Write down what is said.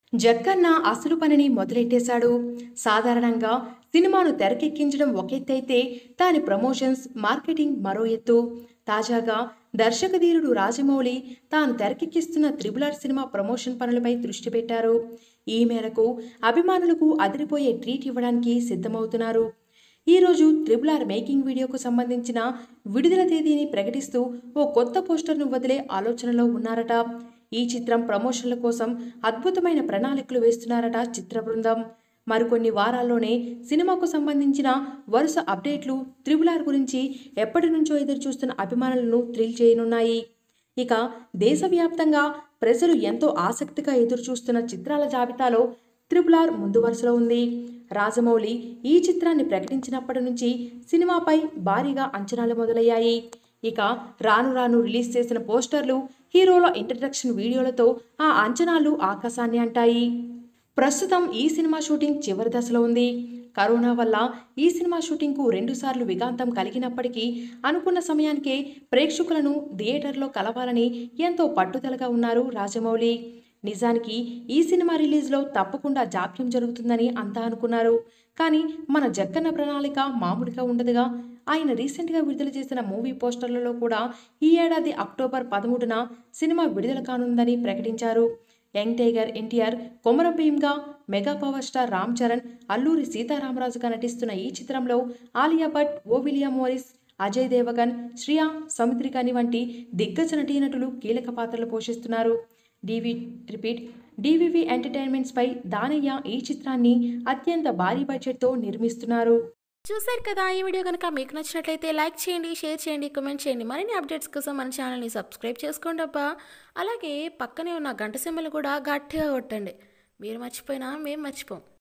జక్కన్న అసలు పనిని మొదలెట్టేశాడు సాధారణంగా సినిమాను తెరకెక్కించడం ఒక ఎత్తైతే దాని ప్రమోషన్స్ మార్కెటింగ్ మరో ఎత్తు తాజాగా దర్శకధీరుడు రాజమౌళి తాను తెరకెక్కిస్తున్న త్రిబులర్ సినిమా ప్రమోషన్ పనులపై దృష్టి పెట్టారు ఈ మేరకు అభిమానులకు అదిరిపోయే ట్రీట్ ఇవ్వడానికి సిద్ధమవుతున్నారు ఈరోజు త్రిబుల్ ఆర్ మేకింగ్ వీడియోకు సంబంధించిన విడుదల తేదీని ప్రకటిస్తూ ఓ కొత్త పోస్టర్ను వదిలే ఆలోచనలో ఉన్నారట ఈ చిత్రం ప్రమోషన్ల కోసం అద్భుతమైన ప్రణాళికలు వేస్తున్నారట చిత్ర బృందం మరికొన్ని వారాల్లోనే సినిమాకు సంబంధించిన వరుస అప్డేట్లు త్రిబుల్ ఆర్ గురించి ఎప్పటి నుంచో ఎదురు చూస్తున్న అభిమానులను థ్రిల్ చేయనున్నాయి ఇక దేశవ్యాప్తంగా ప్రజలు ఎంతో ఆసక్తిగా ఎదురు చూస్తున్న చిత్రాల జాబితాలో త్రిపుల్ ఆర్ ముందు వరుసలో ఉంది రాజమౌళి ఈ చిత్రాన్ని ప్రకటించినప్పటి నుంచి సినిమాపై భారీగా అంచనాలు మొదలయ్యాయి ఇక రాను రాను రిలీజ్ చేసిన పోస్టర్లు హీరోల ఇంట్రడక్షన్ వీడియోలతో ఆ అంచనాలు ఆకాశాన్ని అంటాయి ప్రస్తుతం ఈ సినిమా షూటింగ్ చివరి దశలో ఉంది కరోనా వల్ల ఈ సినిమా షూటింగ్కు రెండుసార్లు విగాంతం కలిగినప్పటికీ అనుకున్న సమయానికే ప్రేక్షకులను థియేటర్లో కలవాలని ఎంతో పట్టుదలగా ఉన్నారు రాజమౌళి నిజానికి ఈ సినిమా రిలీజ్లో తప్పకుండా జాప్యం జరుగుతుందని అంతా అనుకున్నారు కానీ మన జక్కన్న ప్రణాళిక మామూలుగా ఉండదుగా ఆయన రీసెంట్గా విడుదల చేసిన మూవీ పోస్టర్లలో కూడా ఈ ఏడాది అక్టోబర్ పదమూడున సినిమా విడుదల కానుందని ప్రకటించారు యంగ్ టైగర్ ఎన్టీఆర్ కొమరం భీమ్గా mega power star Ram Charan Alluri సీతారామరాజుగా నటిస్తున్న ఈ చిత్రంలో Alia Bhatt Olivia Morris Ajay Devgan Shriya Samuthirakani వంటి దిగ్గజ నటీనటులు కీలక పాత్రలు పోషిస్తున్నారు డివి రిపీట్ డివివి ఎంటర్టైన్మెంట్స్పై దానయ్య ఈ చిత్రాన్ని అత్యంత భారీ బడ్జెట్తో నిర్మిస్తున్నారు చూశారు కదా ఈ వీడియో కనుక మీకు నచ్చినట్లయితే లైక్ చేయండి షేర్ చేయండి కామెంట్ చేయండి మరిన్ని అప్డేట్స్ కోసం మన ఛానల్ని సబ్స్క్రైబ్ చేసుకోండి అబ్బా అలాగే పక్కనే ఉన్న గంట సింబల్ కూడా గట్టిగా కొట్టండి మీరు మర్చిపోయినా మేము మర్చిపోం